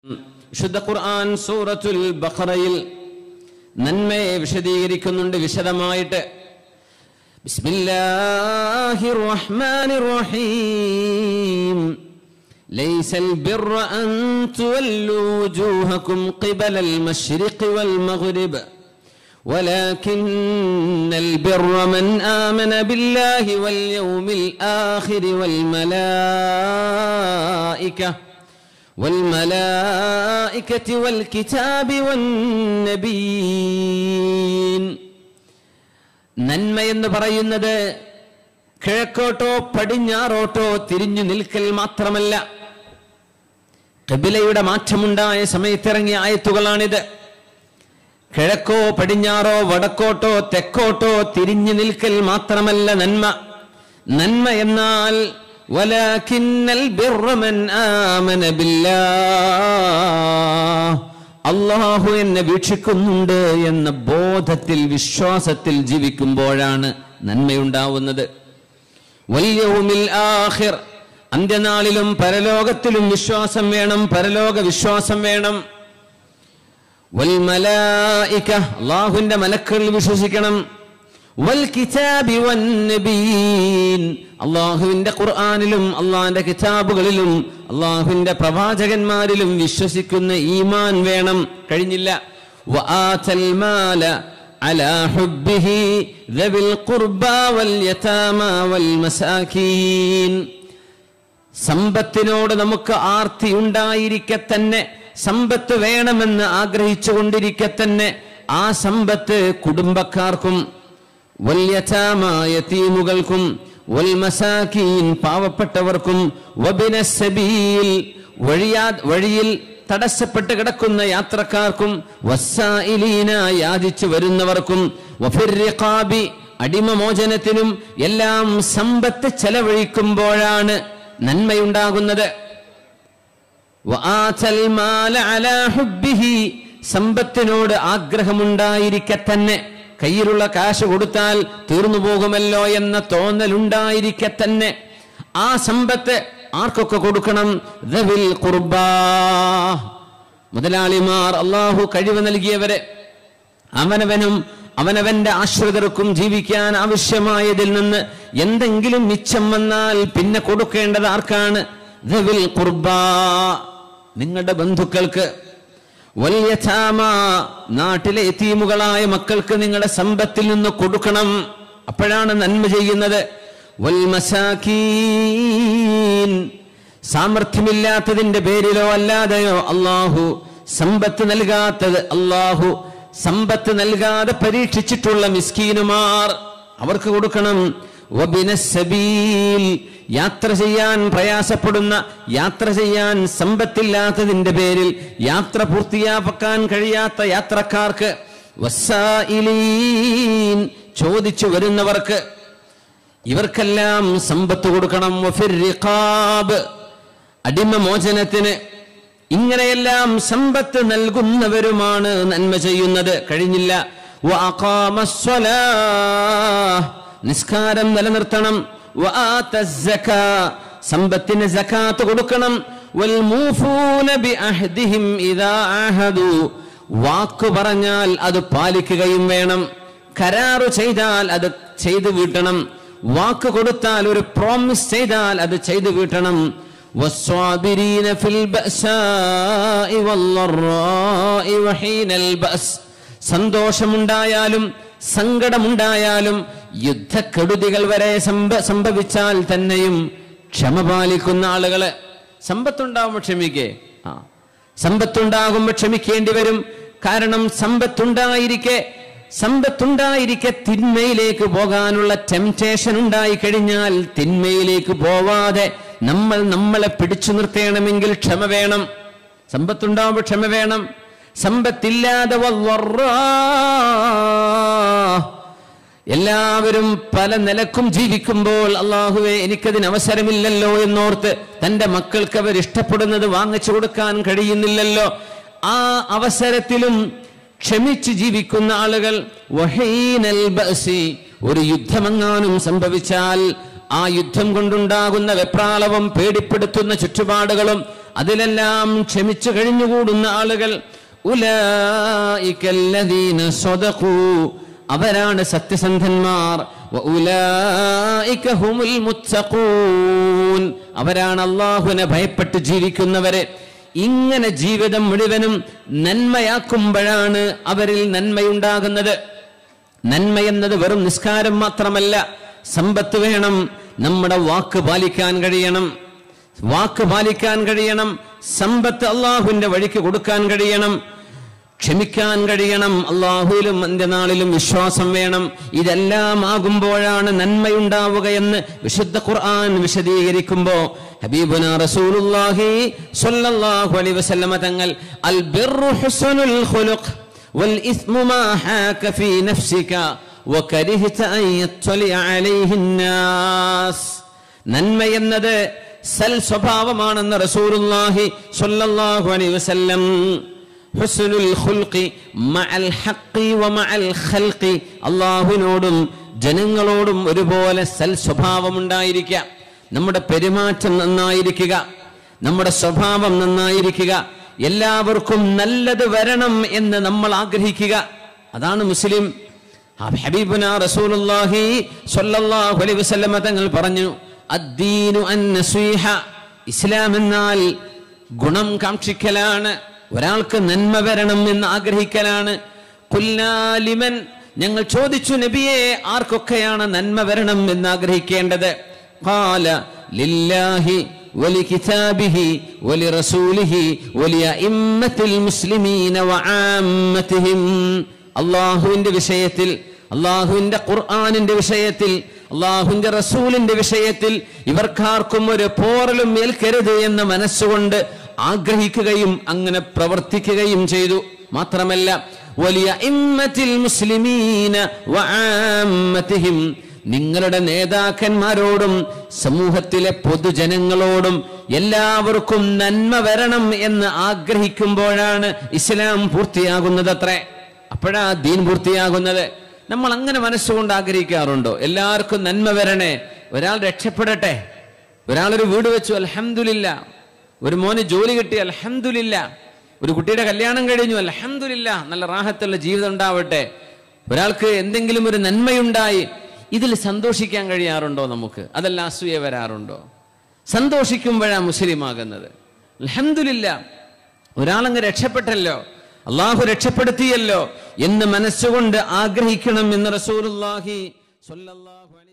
വിശുദ്ധ ഖുർആൻ സൂറത്തുൽ ബഖറയിൽ നന്മയെ വിശദീകരിക്കുന്നുണ്ട് വിശദമായിട്ട് ബിസ്മില്ലാഹിർ റഹ്മാനിർ റഹീം ليس البر أن تولوا وجوهكم قبل المشرق والمغرب ولكن البر من آمن بالله واليوم الآخر والملائكة والملائكة والكتاب والنبيين നന്മ എന്ന് പറയുന്നത് കിഴക്കോട്ടോ പടിഞ്ഞാറോട്ടോ തിരിഞ്ഞു നിൽക്കൽ മാത്രമല്ല കബിലയുടെ മാറ്റമുണ്ടായ സമയത്തിറങ്ങിയ ആയത്തുകളാണിത് കിഴക്കോ പടിഞ്ഞാറോ വടക്കോട്ടോ തെക്കോട്ടോ തിരിഞ്ഞു നിൽക്കൽ മാത്രമല്ല നന്മ നന്മ എന്നാൽ വലാകിന്നൽ ബിർറ മൻ ആമന ബില്ലാഹ് അള്ളാഹു എന്നെ വീക്ഷിക്കുന്നുണ്ട് എന്ന ബോധത്തിൽ വിശ്വാസത്തിൽ ജീവിക്കുമ്പോഴാണ് നന്മയുണ്ടാവുന്നത് വല്യവുമിൽ ആഖിർ അന്ത്യനാളിലും പരലോകത്തിലും വിശ്വാസം വേണം പരലോക വിശ്വാസം വേണം വൽ മലായിക അള്ളാഹുവിന്റെ മലക്കളിൽ വിശ്വസിക്കണം വൽ കിതാബി വൻ നബീൻ അള്ളാഹുവിന്റെ ഖുർആനിലും അള്ളാഹിന്റെ കിതാബുകളിലും അള്ളാഹുവിന്റെ പ്രവാചകന്മാരിലും വിശ്വസിക്കുന്ന ഈമാൻ വേണം കഴിഞ്ഞില്ല വആതൽ മാല على حبه ذوي القربى واليتامى والمساكين സമ്പത്തിനോട് നമുക്ക് ആർത്തി ഉണ്ടായിരിക്കെ തന്നെ സമ്പത്ത് വേണമെന്ന് ആഗ്രഹിച്ചു കൊണ്ടിരിക്കെ തന്നെ ആ സമ്പത്ത് കുടുംബക്കാർക്കും വല്യതാമായ തീമുകൾക്കും വൽമസാക്കീൻ പാവപ്പെട്ടവർക്കും വബിനസബീൽ വഴിയാ വഴിയിൽ തടസ്സപ്പെട്ട് കിടക്കുന്ന യാത്രക്കാർക്കും വസ്സായിലീന യാചിച്ചു വരുന്നവർക്കും വഫിർറിഖാബി അടിമമോചനത്തിനും എല്ലാം സമ്പത്ത് ചെലവഴിക്കുമ്പോഴാണ് നന്മയുണ്ടാകുന്നത് വആതൽ മാല അലാ ഹുബ്ബിഹി സമ്പത്തിനോട് ആഗ്രഹമുണ്ടായിരിക്കെ തന്നെ കയ്യിലുള്ള കാശ് കൊടുത്താൽ തീർന്നു പോകുമല്ലോ എന്ന തോന്നലുണ്ടായിരിക്കെ തന്നെ ആ സമ്പത്ത് ആർക്കൊക്കെ കൊടുക്കണം ദവിൽ ഖുർബാ മുതലാളിമാർ അള്ളാഹു കഴിവ് നൽകിയവരെ അവനവനും അവനവന്റെ ആശ്രിതർക്കും ജീവിക്കാൻ ആവശ്യമായതിൽ നിന്ന് എന്തെങ്കിലും മിച്ചം വന്നാൽ പിന്നെ കൊടുക്കേണ്ടത് ആർക്കാണ് ദവിൽ ഖുർബാ നിങ്ങളുടെ ബന്ധുക്കൾക്ക് വല്യഥാമ നാട്ടിലെ എത്തീമുകളായ മക്കൾക്ക് നിങ്ങളുടെ സമ്പത്തിൽ നിന്ന് കൊടുക്കണം അപ്പോഴാണ് നന്മ ചെയ്യുന്നത് വൽമസാക്കീൻ സാമർഥ്യമില്ലാത്തതിന്റെ പേരിലോ അല്ലാതെയോ അള്ളാഹു സമ്പത്ത് നൽകാത്തത് അള്ളാഹു സമ്പത്ത് നൽകാതെ പരീക്ഷിച്ചിട്ടുള്ള മിസ്കീനുമാർ അവർക്ക് കൊടുക്കണം വബിനസ്സബീൽ യാത്ര ചെയ്യാൻ പ്രയാസപ്പെടുന്ന യാത്ര ചെയ്യാൻ സമ്പത്തില്ലാത്തതിന്റെ പേരിൽ യാത്ര പൂർത്തിയാക്കാൻ കഴിയാത്ത യാത്രക്കാർക്ക് വസ്സായിലീൻ ചോദിച്ചു വരുന്നവർക്ക് ഇവർക്കെല്ലാം സമ്പത്ത് കൊടുക്കണം വഫിർറിഖാബ് അടിമമോചനത്തിന് ഇങ്ങനെയെല്ലാം സമ്പത്ത് നൽകുന്നവരുമാണ് നന്മ ചെയ്യുന്നത് കഴിഞ്ഞില്ല വഅഖാമസ്സലാഹ് നിസ്കാരം നിലനിർത്തണം വആതസ്സകാ സമ്പത്തിന് സകാത്ത് കൊടുക്കണം വൽമൂഫൂന ബിഅഹ്ദിഹിം ഇദാ ആഹദു വാക്ക് പറഞ്ഞാൽ അത് പാലിക്കുകയും വേണം കരാറ് ചെയ്താൽ അത് ചെയ്തു വീട്ടണം വാക്ക് കൊടുത്താൽ ഒരു പ്രോമിസ് ചെയ്താൽ അത് ചെയ്തു വീട്ടണം والصابرين في البأساء والضراء وحين البأس സന്തോഷമുണ്ടായാലും സങ്കടമുണ്ടായാലും യുദ്ധക്കെടുതികൾ വരെ സംഭ സംഭവിച്ചാൽ തന്നെയും ക്ഷമ പാലിക്കുന്ന ആളുകള് സമ്പത്തുണ്ടാവുമ്പോൾ ക്ഷമിക്കേ ആ സമ്പത്തുണ്ടാകുമ്പോൾ ക്ഷമിക്കേണ്ടി വരും കാരണം സമ്പത്തുണ്ടായിരിക്കെ സമ്പത്തുണ്ടായിരിക്കെ തിന്മയിലേക്ക് പോകാനുള്ള ടെംപ്റ്റേഷൻ ഉണ്ടായി കഴിഞ്ഞാൽ തിന്മയിലേക്ക് പോവാതെ നമ്മൾ നമ്മളെ പിടിച്ചു നിർത്തേണമെങ്കിൽ ക്ഷമ വേണം സമ്പത്തുണ്ടാവുമ്പോൾ ക്ഷമ വേണം സമ്പത്തില്ലാതെ എല്ലാവരും പല നിലക്കും ജീവിക്കുമ്പോൾ അള്ളാഹുവെ എനിക്കതിന് അവസരമില്ലല്ലോ എന്നോർത്ത് തന്റെ മക്കൾക്ക് അവർ ഇഷ്ടപ്പെടുന്നത് വാങ്ങിച്ചു കൊടുക്കാൻ കഴിയുന്നില്ലല്ലോ ആ അവസരത്തിലും ക്ഷമിച്ച് ജീവിക്കുന്ന ആളുകൾ വഹീനൽ ബഅസി ഒരു യുദ്ധമെങ്ങാനും സംഭവിച്ചാൽ ആ യുദ്ധം കൊണ്ടുണ്ടാകുന്ന വെപ്രാളവും പേടിപ്പെടുത്തുന്ന ചുറ്റുപാടുകളും അതിലെല്ലാം ക്ഷമിച്ചു കഴിഞ്ഞുകൂടുന്ന ആളുകൾ ഉലൈകല്ലദീന സ്വദഖൂ അവരാണ് സത്യസന്ധന്മാർ വഉലൈക ഹുമുൽ മുത്തഖൂൻ അവരാണ് അള്ളാഹുവിനെ ഭയപ്പെട്ട് ജീവിക്കുന്നവരെ ഇങ്ങനെ ജീവിതം മുഴുവനും നന്മയാക്കുമ്പോഴാണ് അവരിൽ നന്മയുണ്ടാകുന്നത് നന്മ എന്നത് വെറും നിസ്കാരം മാത്രമല്ല സമ്പത്ത് വേണം നമ്മുടെ വാക്ക് പാലിക്കാൻ കഴിയണം വാക്ക് പാലിക്കാൻ കഴിയണം സമ്പത്ത് അള്ളാഹുവിന്റെ വഴിക്ക് കൊടുക്കാൻ കഴിയണം ക്ഷമിക്കാൻ കഴിയണം അള്ളാഹുവിലും അന്ത്യനാളിലും വിശ്വാസം വേണം ഇതെല്ലാം ആകുമ്പോഴാണ് നന്മയുണ്ടാവുകയെന്ന് വിശുദ്ധ ഖുർആൻ വിശദീകരിക്കുമ്പോ ഹബീബുന റസൂലുള്ളാഹി സ്വല്ലല്ലാഹു അലൈഹി വസല്ലമ തങ്ങൾ അൽ ബിർറു ഹുസ്നുൽ ഖുലുഖ് വൽ ഇസ്മു മാ ഹാക ഫീ നഫ്സിക വകരിഹത അൻ യത്ലി അലൈഹി الناس നന്മ എന്നത് സൽ സ്വഭാവമാണെന്ന് റസൂലുള്ളാഹി സ്വല്ലല്ലാഹു അലൈഹി വസല്ലം ഹുസ്നുൽ ഖുൽഖി മഅൽ ഹഖി വമഅൽ ഖൽഖി അല്ലാഹുവിനോടും ജനങ്ങളോടും ഒരുപോലെ സൽ സ്വഭാവം ഉണ്ടായിരിക്കുക നമ്മുടെ പെരുമാറ്റം നന്നായിരിക്കുക നമ്മുടെ സ്വഭാവം നന്നായിരിക്കുക എല്ലാവർക്കും നല്ലത് വരണം എന്ന് നമ്മൾ ആഗ്രഹിക്കുക അതാണ് മുസ്ലിം ആ ഹബീബുന റസൂലുള്ളാഹി സ്വല്ലല്ലാഹു അലൈഹി വസല്ലമ തങ്ങൾ പറഞ്ഞു അദ്ദീനു അന്നസീഹ ഇസ്ലാം എന്നാൽ ഗുണം കാക്ഷിക്കലാണ് ഒരാൾക്ക് നന്മ വരണം എന്ന് ആഗ്രഹിക്കലാണ് കുല്ലാലിമൻ ഞങ്ങൾ ചോദിച്ചു നബിയെ ആർക്കൊക്കെയാണ് നന്മ വരണം എന്ന് ആഗ്രഹിക്കേണ്ടത് قال لله ولكتابه ولرسوله ولأئمة المسلمين وعامتهم അള്ളാഹുവിന്റെ വിഷയത്തിൽ അള്ളാഹുവിന്റെ ഖുർആാനിന്റെ വിഷയത്തിൽ അള്ളാഹുവിന്റെ റസൂലിന്റെ വിഷയത്തിൽ ഇവർക്കാർക്കും ഒരു പോറലും ഏൽക്കരുത് എന്ന് മനസ്സുകൊണ്ട് ആഗ്രഹിക്കുകയും അങ്ങനെ പ്രവർത്തിക്കുകയും ചെയ്തു മാത്രമല്ല വലിയ ഇമ്മത്തിൽ മുസ്ലിമീന വആമ്മത്തിഹിം നിങ്ങളുടെ നേതാക്കന്മാരോടും സമൂഹത്തിലെ പൊതുജനങ്ങളോടും എല്ലാവർക്കും നന്മ വരണം എന്ന് ആഗ്രഹിക്കുമ്പോഴാണ് ഇസ്ലാം പൂർത്തിയാകുന്നത് അത്രേ അപ്പോഴാ ദീൻ പൂർത്തിയാകുന്നത് നമ്മൾ അങ്ങനെ മനസ്സുകൊണ്ട് ആഗ്രഹിക്കാറുണ്ടോ എല്ലാവർക്കും നന്മ വരണേ ഒരാൾ രക്ഷപ്പെടട്ടെ ഒരാളൊരു വീട് വെച്ചു അൽഹംദുലില്ല ഒരു മോന് ജോലി കിട്ടി അൽഹംദുലില്ല ഒരു കുട്ടിയുടെ കല്യാണം കഴിഞ്ഞു അൽഹംദുലില്ല നല്ല റാഹത്തുള്ള ജീവിതം ഉണ്ടാവട്ടെ ഒരാൾക്ക് എന്തെങ്കിലും ഒരു നന്മയുണ്ടായി ഇതിൽ സന്തോഷിക്കാൻ കഴിയാറുണ്ടോ നമുക്ക് അതല്ല അസൂയ വരാറുണ്ടോ സന്തോഷിക്കുമ്പോഴാണ് മുസ്ലിം ആകുന്നത് അൽഹംദുലില്ല ഒരാളങ്ങ് രക്ഷപ്പെട്ടല്ലോ അള്ളാഹു രക്ഷപ്പെടുത്തിയല്ലോ എന്ന് മനസ്സുകൊണ്ട് ആഗ്രഹിക്കണം എന്ന് റസൂലുള്ളാഹി സ്വല്ലല്ലാഹു അലൈഹി